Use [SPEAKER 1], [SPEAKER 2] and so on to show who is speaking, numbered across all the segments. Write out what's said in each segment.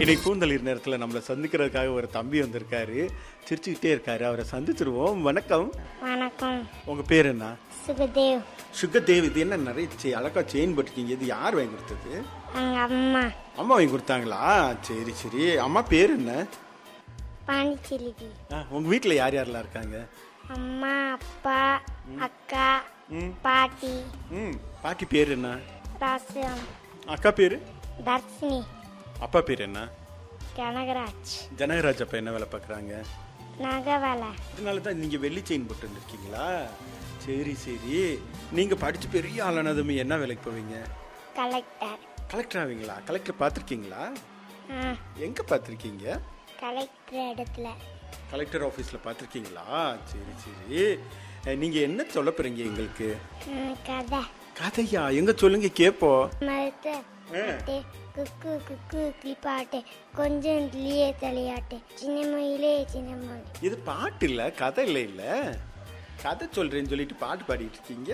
[SPEAKER 1] இன்னைக்கு பூந்தளிர் நேரத்தில் நம்மளை சந்திக்கிறதுக்காக ஒரு தம்பி வந்திருக்காரு சிரிச்சுக்கிட்டே இருக்காரு அவரை சந்திச்சிருவோம் வணக்கம்
[SPEAKER 2] வணக்கம்
[SPEAKER 1] உங்க பேர் என்ன
[SPEAKER 2] சுகதேவ்
[SPEAKER 1] சுகதேவ் இது என்ன நிறைய செ- அழகா செயின் போட்டிருக்கீங்க இது யார் வாங்கி கொடுத்தது
[SPEAKER 2] எங்க அம்மா
[SPEAKER 1] அம்மா வாங்கி கொடுத்தாங்களா சரி சரி அம்மா பேர் என்ன
[SPEAKER 2] பாண்டிச்சேரிக்கு
[SPEAKER 1] ஆ, உங்க வீட்டில் யார் யாரெல்லாம் இருக்காங்க
[SPEAKER 2] அம்மா அப்பா அக்கா
[SPEAKER 1] ம்
[SPEAKER 2] பாட்டி
[SPEAKER 1] ம் பாட்டி பேர் என்ன
[SPEAKER 2] ராசம்
[SPEAKER 1] அக்கா பேர்
[SPEAKER 2] தர்ஷினி
[SPEAKER 1] அப்பா பேர் என்ன
[SPEAKER 2] கனகராஜ்
[SPEAKER 1] ஜனகராஜ் அப்பா என்ன வேலை பார்க்குறாங்க
[SPEAKER 2] நகவேலை
[SPEAKER 1] அதனால தான் நீங்கள் வெள்ளி செயின் போட்டு வந்திருக்கீங்களா சரி சரி நீங்கள் படித்து பெரிய ஆளானதுமே என்ன வேலைக்கு போவீங்க
[SPEAKER 2] கலெக்டர்
[SPEAKER 1] கலெக்டர் ஆவீங்களா கலெக்டர் பார்த்துருக்கீங்களா
[SPEAKER 2] ஆ
[SPEAKER 1] எங்கே பார்த்துருக்கீங்க
[SPEAKER 2] கலெக்டர் இடத்துல
[SPEAKER 1] கலெக்டர் ஆஃபீஸில் பார்த்துருக்கீங்களா சரி சரி நீங்கள் என்ன சொல்ல போகிறீங்க எங்களுக்கு
[SPEAKER 2] ம், கதை
[SPEAKER 1] கதையா எங்க சொல்லுங்க கேப்போம்
[SPEAKER 2] மறுத்து அட்டே, குக்கு குக்கு கிளிப்பாட்டு கொஞ்சம் கிளியே தலையாட்டு சின்ன மொழியிலே சின்ன மொழி
[SPEAKER 1] இது பாட்டு இல்ல கதை இல்லை இல்ல கதை சொல்றேன்னு சொல்லிட்டு பாட்டு பாடிட்டு இருக்கீங்க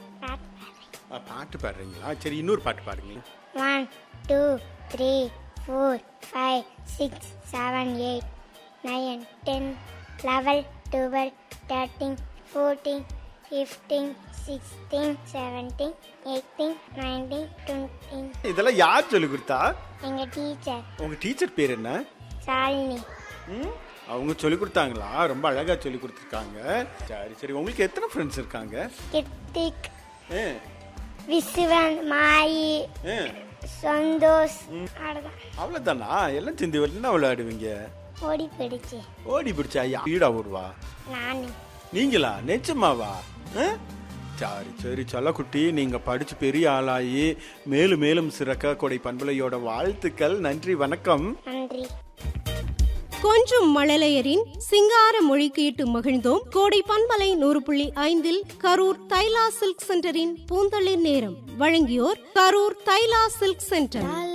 [SPEAKER 1] ஆ, பாட்டு பாடுறீங்களா சரி இன்னொரு பாட்டு பாடுங்களேன்
[SPEAKER 2] one two three four five six seven eight nine ten eleven twelve thirteen fourteen fifteen sixteen seventeen eighteen nineteen twenty
[SPEAKER 1] இதெல்லாம் யார் சொல்லி கொடுத்தா
[SPEAKER 2] எங்கள் டீச்சர்
[SPEAKER 1] உங்க டீச்சர் பேர் என்ன
[SPEAKER 2] சாலினி
[SPEAKER 1] ம்? அவங்க சொல்லி கொடுத்தாங்களா ரொம்ப அழகா சொல்லி கொடுத்துருக்காங்க சரி சரி உங்களுக்கு எத்தனை ஃப்ரெண்ட்ஸ் இருக்காங்க
[SPEAKER 2] கிருத்திக்
[SPEAKER 1] ஆ,
[SPEAKER 2] விசுவன் மாயி
[SPEAKER 1] ஆ.
[SPEAKER 2] சந்தோஷ் அவ்வளோதான்
[SPEAKER 1] அவ்வளவுதானா எல்லாம் சிந்தி வரலாம் அவ்வளோ ஆடுவீங்க
[SPEAKER 2] ஓடி போயிடுச்சு
[SPEAKER 1] ஓடி பிடிச்சா வீடா ஓடுவா
[SPEAKER 2] நான்
[SPEAKER 1] நீங்களா நிஜமாவா ஆ? சரி சரி செல்லக்குட்டி நீங்க படிச்சு பெரிய ஆளாகி மேலும் மேலும் சிறக்க கொடை பண்பலையோட வாழ்த்துக்கள் நன்றி வணக்கம்
[SPEAKER 2] நன்றி
[SPEAKER 3] கொஞ்சும் மழலையரின் சிங்கார மொழி கேட்டு மகிழ்ந்தோம் கோடை பண்பலை நூறு புள்ளி ஐந்தில் கரூர் தைலா சில்க் சென்டரின் பூந்தளிர் நேரம் வழங்கியோர் கரூர் தைலா சில்க் சென்டர்